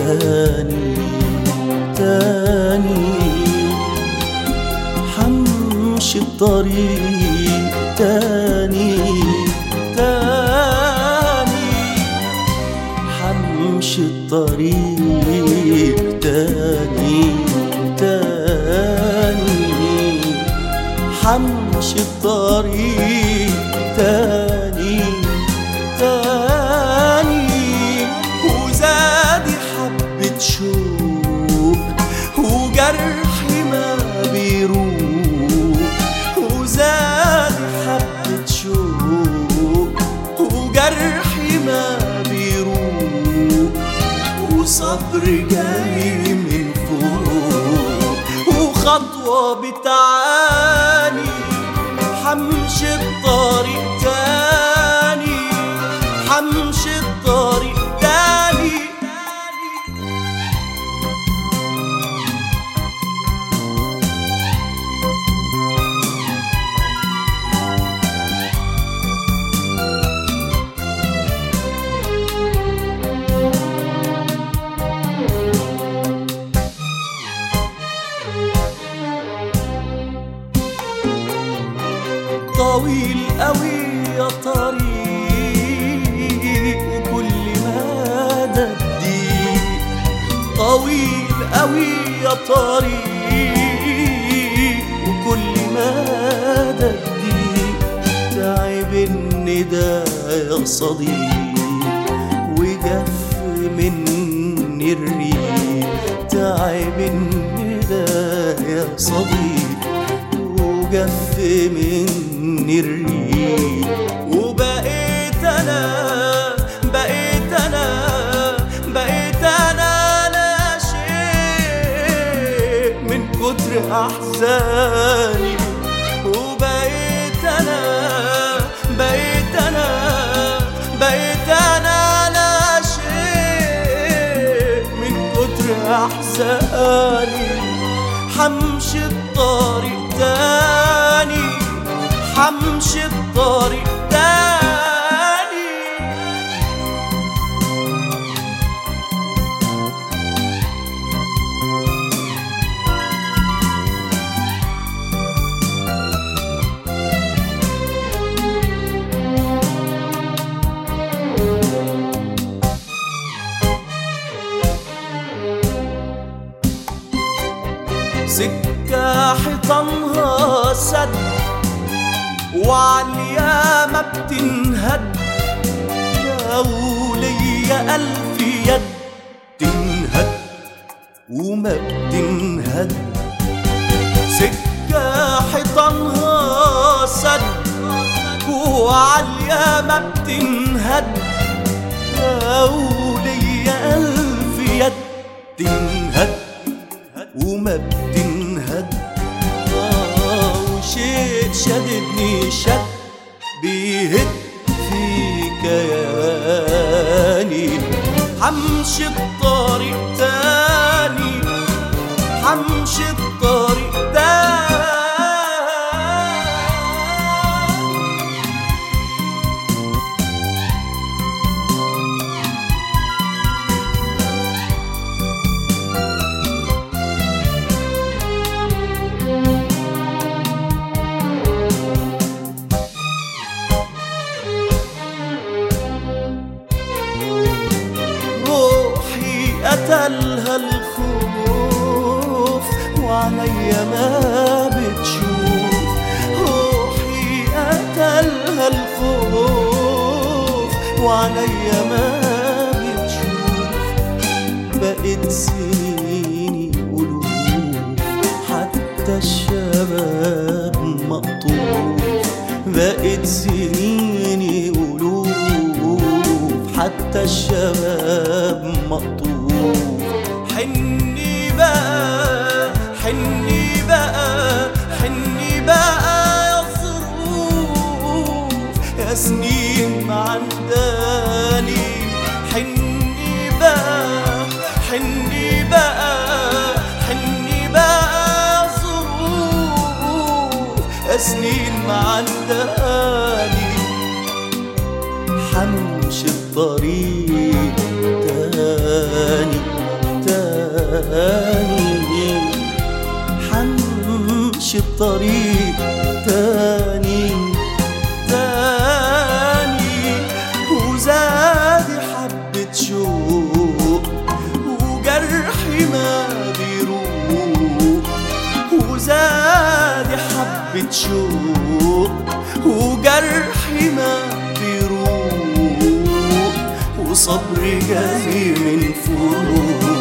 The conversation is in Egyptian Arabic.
تاني تاني حمشي الطريق تاني تاني حمشي الطريق تاني تاني حمشي الطريق تاني تاني وزادي حبة شوق وجرحي ما بيروق وزادي حبة شوق وجرحي ما بيروق وصبر جاي من فوق وخطوة بتعاني حمشي الطريق تاني حمشي الطريق تاني طويل قوي يا طريق وكل مدى الضيق طويل قوي يا طريق وكل مدى الضيق تعب الندى يا صديق وجف مني الريق تعب الندى يا صديق وجف مني الريق وبقيت انا بقيت انا بقيت انا لا شيء من كتر احزاني وبقيت انا بقيت انا بقيت انا لا شيء من كتر احزاني حمشي الطريق تاني حمشي الطريق تاني سكة حيطانها سد وعليا ما بتنهد لو ليا ألف يد تنهد وما بتنهد سكة حيطانها سد وعليا ما بتنهد لو ليا ألف يد تنهد وما بتنهد آه وشيء شددني شد بيهد في كياني حمشي الطريق تاني حمشي الطريق تاني روحي قتلها الخوف وعليا ما بتشوف روحي قتلها الخوف وعليا ما بتشوف بقت سنيني قلوب حتى الشباب مقطوف بقت سنيني قلوب حتى الشباب مقطوف حني بقى حني بقى حني بقى يا ظروف يا سنين معنداني حني بقى حني بقى حني بقى يا ظروف يا سنين معنداني حمشي الطريق تاني تاني حنمشي الطريق تاني تاني وزادي حبة شوق وجرحي ما بيروق وزادي حبة شوق وجرحي ما بيروق وصبري جاي من فوق